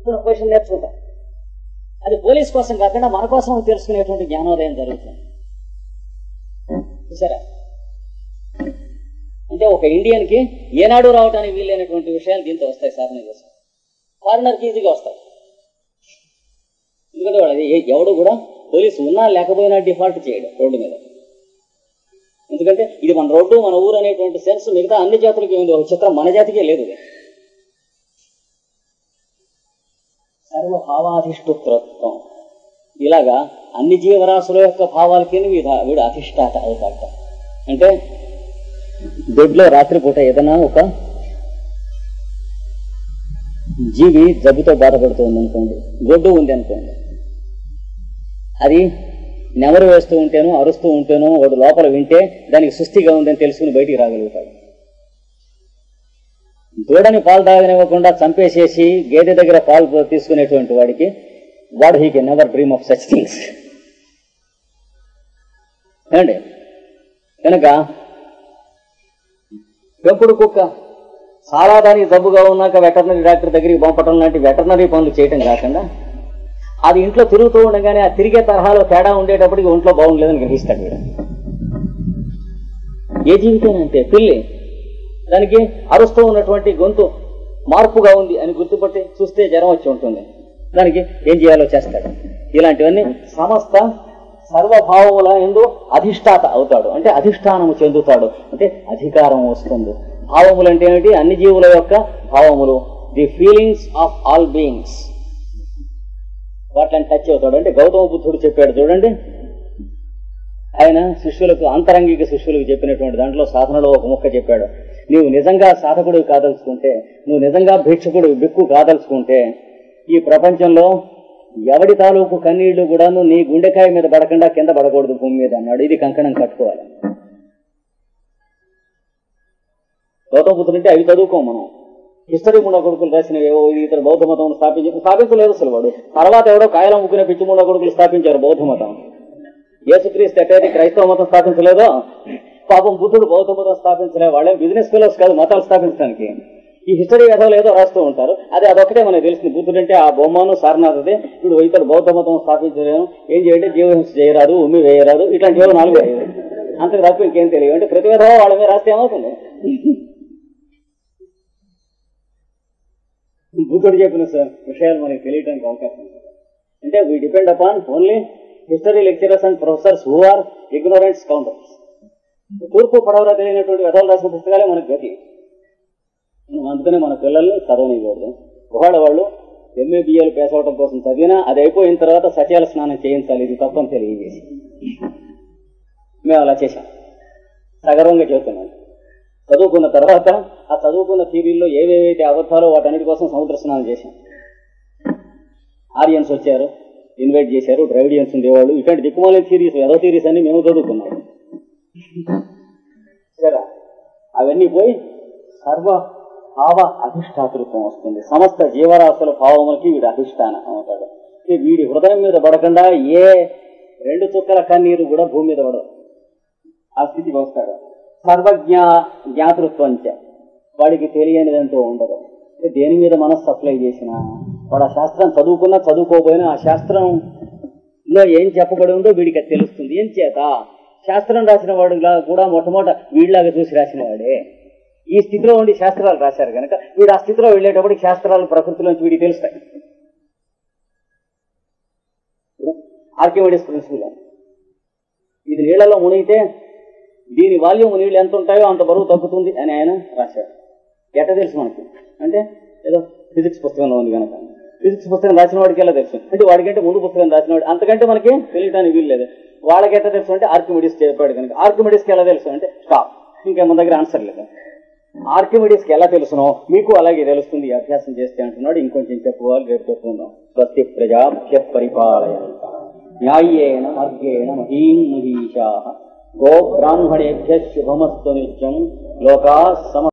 Question నేర్చుకుంటాం అది police కోసం కాకుండా మన కోసం తెలుసుకునేటువంటి జ్ఞానోదయం జరుగుతుంది చూసారా అంటే ఒక ఇండియన్ కి ఏనాడు రావడానికి వీలైనటువంటి విషయాలు దీంతో వస్తాయి సాధన కోసం ఫారినర్ కి ఈజీగా వస్తాయి ఎందుకంటే వాడు అది ఏ- ఎవడు కూడా పోలీసు ఉన్నా లేకపోయినా డిఫాల్ట్ చేయడు రోడ్డు మీద ఎందుకంటే ఇది మన రోడ్డు మన ఊరు అనేటువంటి సెన్స్ మిగతా అన్ని జాతులకి ఉంది ఒక చిత్రం మన జాతికే లేదు ఇది. సర్వభావాధిష్ఠుత్వం ఇలాగా అన్ని జీవరాశుల యొక్క భావాలకి వీడు వీడు అధిష్టాత అవుతాట అంటే దొడ్లో రాత్రిపూట ఏదైనా ఒక జీవి జబ్బుతో బాధపడుతుంది అనుకోండి గొడ్డు ఉంది అనుకోండి అది నెమరు వేస్తూ ఉంటేనో అరుస్తూ ఉంటేనో వాడు లోపల వింటే దానికి సుస్థిగా ఉందని తెలుసుకుని బయటికి రాగలుగుతాడు దూడని పాలు తాగనివ్వకుండా చంపేసేసి గేదె దగ్గర పాలు తీసుకునేటువంటి వాడికి వాడు he can never dream of such things ఏమండి కనుక పెంపుడు కుక్క చాలా దానికి జబ్బుగా ఉన్నాక వెటర్నరీ డాక్టర్ దగ్గరికి పంపటం లాంటి వెటర్నరీ పనులు చేయటం కాకుండా అది ఇంట్లో తిరుగుతూ ఉండగానే ఆ తిరిగే తరహాలో తేడా ఉండేటప్పటికి ఒంట్లో బాగుండలేదని గ్రహిస్తాడు వీడు ఏ జీవితం అంతే పిల్లి దానికి అరుస్తూ ఉన్నటువంటి గొంతు మార్పుగా ఉంది అని గుర్తుపట్టి చూస్తే జ్వరం వచ్చి ఉంటుంది దానికి ఏం చేయాలో చేస్తాడు ఇలాంటివన్నీ సమస్త సర్వభావముల ఎందు అధిష్టాత అవుతాడు అంటే అధిష్టానము చెందుతాడు అంటే అధికారం వస్తుంది భావములు అంటే ఏమిటి అన్ని జీవుల యొక్క భావములు the feelings of all beings వాటిని టచ్ అవుతాడు అంటే గౌతమ బుద్ధుడు చెప్పాడు చూడండి ఆయన శిష్యులకు అంతరంగిక శిష్యులకు చెప్పినటువంటి దాంట్లో సాధనలో ఒక ముక్క చెప్పాడు నీవు నిజంగా సాధకుడు కాదలుచుకుంటే నువ్వు నిజంగా భిక్షకుడు బిక్కు కాదలుచుకుంటే ఈ ప్రపంచంలో ఎవడి తాలూకు కన్నీళ్లు కూడాను నీ గుండెకాయ మీద పడకుండా కింద పడకూడదు భూమి మీద అన్నాడు ఇది కంకణం కట్టుకోవాలి గౌతమ బుద్ధుడు అంటే అవి చదువుకోం మనం హిస్టరీ ముండ కొడుకులు రాసిన ఏవో ఇతర బౌద్ధ మతం స్థాపించి స్థాపించలేదు అసలు వాడు తర్వాత ఎవడో కాయలం ముగ్గున పిచ్చి ముండ కొడుకులు స్థాపించారు బౌద్ధ మతం యేసుక్రీస్తు ఎట్టయితే క్రైస్తవ మతం స్థాపించలేదో పాపం బుద్ధుడు బౌద్ధ మతం స్థాపించలే వాళ్ళే బిజినెస్ ఫెలోస్ కాదు మతాలు స్థాపించడానికి ఈ హిస్టరీ కథలు ఏదో రాస్తూ ఉంటారు అది అదొకటే మనకు తెలిసింది బుద్ధుడు అంటే ఆ బొమ్మను సారనాథదే ఇప్పుడు ఇతడు బౌద్ధ మతం స్థాపించలేను ఏం చేయండి జీవహింస చేయరాదు ఉమ్మి వేయరాదు ఇట్లాంటి ఏవో నాలుగు వేయదు అంతకు తప్ప ఇంకేం తెలియదు అంటే ప్రతి విధంగా వాళ్ళ మీద రాస్తే ఏమవుతుంది బుద్ధుడు చెప్పిన సార్ విషయాలు మనకి తెలియడానికి అవకాశం ఉంది అంటే we depend upon only history lecturers and professors who are ignorants counters తూర్పు పడవరా తెలియనటువంటి వ్యధాలు రాసిన పుస్తకాలే మనకు గతి మనం అందుకనే మన పిల్లల్ని చదవనివ్వకూడదు ఒకవేళ వాళ్ళు ఎంఏ బిఏలు పేస్ అవడం కోసం చదివినా అది అయిపోయిన తర్వాత సత్యాల స్నానం చేయించాలి ఇది తప్పని తెలియజేసి మేము అలా చేశాం సగర్వంగా చెబుతున్నాను చదువుకున్న తర్వాత ఆ చదువుకున్న థీరీల్లో ఏవేవైతే అబద్ధాలో వాటన్నిటి కోసం సముద్ర స్నానం చేశాం ఆరియన్స్ వచ్చారు ఇన్వైట్ చేశారు ద్రవిడియన్స్ ఉండేవాళ్ళు ఇట్లాంటి దిక్కుమాలిన థీరీస్ ఏదో థీరీస్ అన్ని మేము చదువుకున్నాం సరే అవన్నీ పోయి సర్వ భావ అధిష్టాతృత్వం వస్తుంది సమస్త జీవరాశుల భావములకి వీడు అధిష్టానం అవుతాడు అంటే వీడి హృదయం మీద పడకుండా ఏ రెండు చుక్కల కన్నీరు కూడా భూమి మీద పడదు ఆ స్థితికి వస్తాడు సర్వజ్ఞ జ్ఞాతృత్వంచ వాడికి తెలియనిదంటూ ఉండదు అంటే దేని మీద మనస్సు అప్లై చేసినా వాడు ఆ శాస్త్రం చదువుకున్నా చదువుకోపోయినా ఆ శాస్త్రంలో ఏం చెప్పబడి ఉందో వీడికి అది తెలుస్తుంది ఏం చేత శాస్త్రం రాసిన వాడు కూడా మొట్టమొదట వీడిలాగా చూసి రాసిన వాడే ఈ స్థితిలో ఉండి శాస్త్రాలు రాశారు కనుక వీడు ఆ స్థితిలో వెళ్ళేటప్పటికి శాస్త్రాలు ప్రకృతిలోంచి వీడికి తెలుస్తాయి ఆర్కిమెడిస్ ప్రిన్సిపల్ ఇది నీళ్లలో మునిగితే దీని వాల్యూమ్ నీళ్ళు ఎంత ఉంటాయో అంత బరువు తగ్గుతుంది అని ఆయన రాశాడు ఎట్ట తెలుసు మనకి అంటే ఏదో ఫిజిక్స్ పుస్తకంలో ఉంది కనుక ఫిజిక్స్ పుస్తకం రాసిన వాడికి ఎలా తెలుసు అంటే వాడికంటే ముందు పుస్తకం రాసిన వాడు అంతకంటే మనకి తెలియడానికి వీలు లేదు వాళ్ళకి ఎట్లా తెలుసు అంటే ఆర్కిమెడిస్ చెప్పాడు కనుక ఆర్కిమెడిస్కి ఎలా తెలుసు అంటే స్టాప్ ఇంకా మన దగ్గర ఆన్సర్ లేదు ఆర్కిమెడిస్కి ఎలా తెలుసునో మీకు అలాగే తెలుస్తుంది ఈ అభ్యాసం చేస్తే అంటున్నాడు ఇంకొంచెం చెప్పుకోవాలి రేపు చెప్పుకుందాం స్వస్తి ప్రజాభ్య పరిపాలయ న్యాయేన మార్గేణ మహీం మహిషా గో బ్రాహ్మణేభ్య శుభమస్తు నిత్యం లోకా సమ